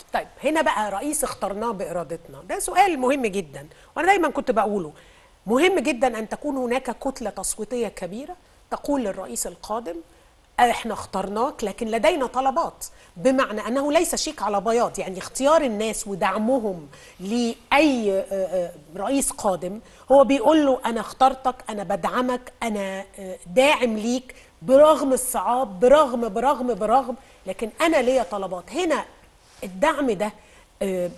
طيب هنا بقى رئيس اخترناه بارادتنا ده سؤال مهم جدا وانا دايما كنت بقوله مهم جدا ان تكون هناك كتله تصويتيه كبيره تقول للرئيس القادم احنا اخترناك لكن لدينا طلبات بمعنى انه ليس شيك على بياض يعني اختيار الناس ودعمهم لاي آه، آه، رئيس قادم هو بيقول له انا اخترتك انا بدعمك انا آه، داعم ليك برغم الصعاب برغم برغم برغم لكن انا ليا طلبات هنا الدعم ده آه،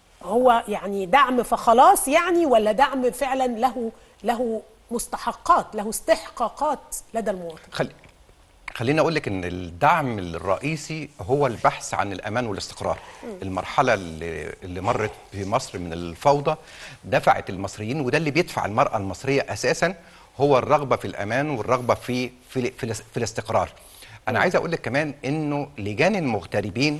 هو يعني دعم فخلاص يعني ولا دعم فعلا له له مستحقات له استحقاقات لدى المواطن خلي خليني اقول لك ان الدعم الرئيسي هو البحث عن الامان والاستقرار المرحله اللي, اللي مرت في مصر من الفوضى دفعت المصريين وده اللي بيدفع المراه المصريه اساسا هو الرغبه في الامان والرغبه في في في, في الاستقرار انا عايز اقول لك كمان انه لجان المغتربين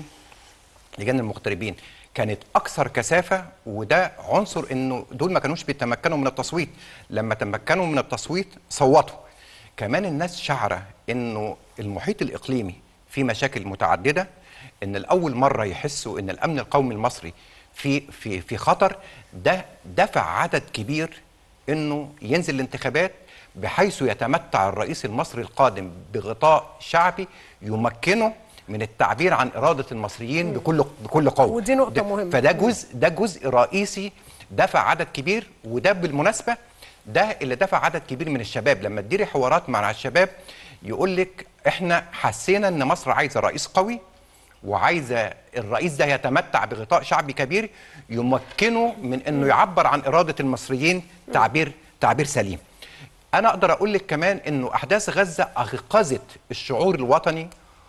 لجان المغتربين كانت اكثر كثافه وده عنصر انه دول ما كانوش بيتمكنوا من التصويت لما تمكنوا من التصويت صوتوا كمان الناس شعره انه المحيط الاقليمي فيه مشاكل متعدده ان الاول مره يحسوا ان الامن القومي المصري في في في خطر ده دفع عدد كبير انه ينزل الانتخابات بحيث يتمتع الرئيس المصري القادم بغطاء شعبي يمكنه من التعبير عن اراده المصريين بكل بكل قوه ودي نقطة ده- مهمة. فده جزء ده جزء رئيسي دفع عدد كبير وده بالمناسبه ده اللي دفع عدد كبير من الشباب لما تديري حوارات مع الشباب يقول لك احنا حسينا ان مصر عايزه رئيس قوي وعايزه الرئيس ده يتمتع بغطاء شعبي كبير يمكنه من انه يعبر عن اراده المصريين تعبير تعبير سليم. انا اقدر اقول لك كمان انه احداث غزه ايقظت الشعور الوطني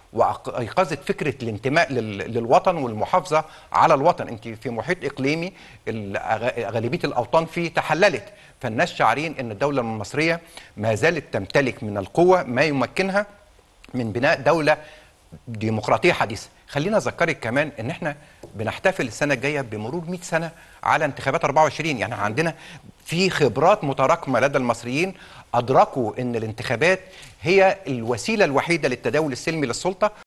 وايقظت فكره الانتماء لل- للوطن والمحافظه على الوطن انت في محيط اقليمي الأغ- غالبيه الاوطان فيه تحللت فالناس شعارين ان الدوله المصريه ما زالت تمتلك من القوه ما يمكنها من بناء دوله ديمقراطيه حديثه خلينا اذكرك كمان ان احنا بنحتفل السنه الجايه بمرور 100 سنه على انتخابات 24 يعني عندنا في خبرات متراكمه لدى المصريين ادركوا ان الانتخابات هي الوسيله الوحيده للتداول السلمي للسلطه